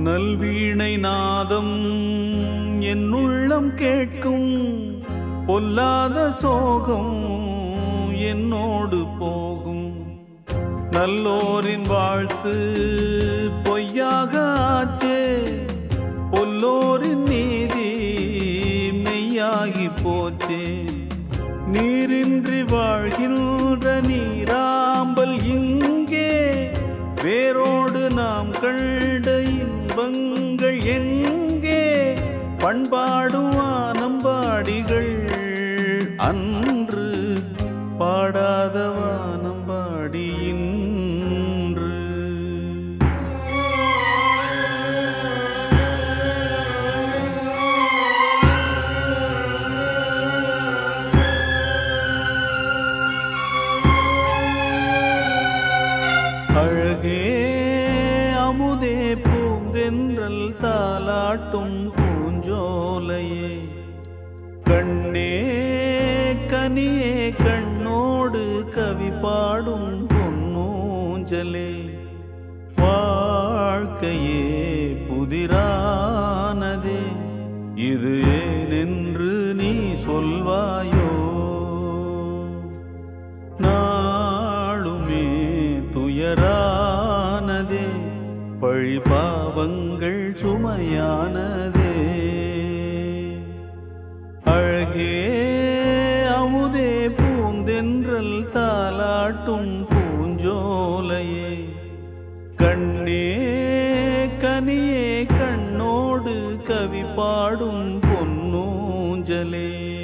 நல்வீணை நாதம் என் உள்ளம் கேட்கும் பொல்லாத சோகம் என்னோடு போகும் நல்லோரின் வாழ்த்து பொய்யாக ஆச்சே பொல்லோரின் நீதி மெய்யாகி போச்சே நீரின்றி வாழ்கின்ற நீராம்பல் இங்கே வேரோடு நாம் கண்ட இன்பங்கள் எங்கே பண்பாடும் வானம்பாடிகள் அன்று பாடாத வானம்பாடி இன்று அழகே அமுதே பூந்தென்றல் தாலாட்டும் பூஞ்சோலையே கண்ணே கனியே கண்ணோடு கவி பாடும் பொன்னூஞ்சலே வாழ்க்கையே புதிரானதே இது ஏனென்று நீ சொல்வாயோ நாளுமே துயரானதே பழி பாவங்கள் சுமையானதே அழகே அமுதே பூந்தென்றல் தாலாட்டும் பூஞ்சோலையே கண்ணே கனியே கண்ணோடு கவி பாடும் பொன்னூஞ்சலே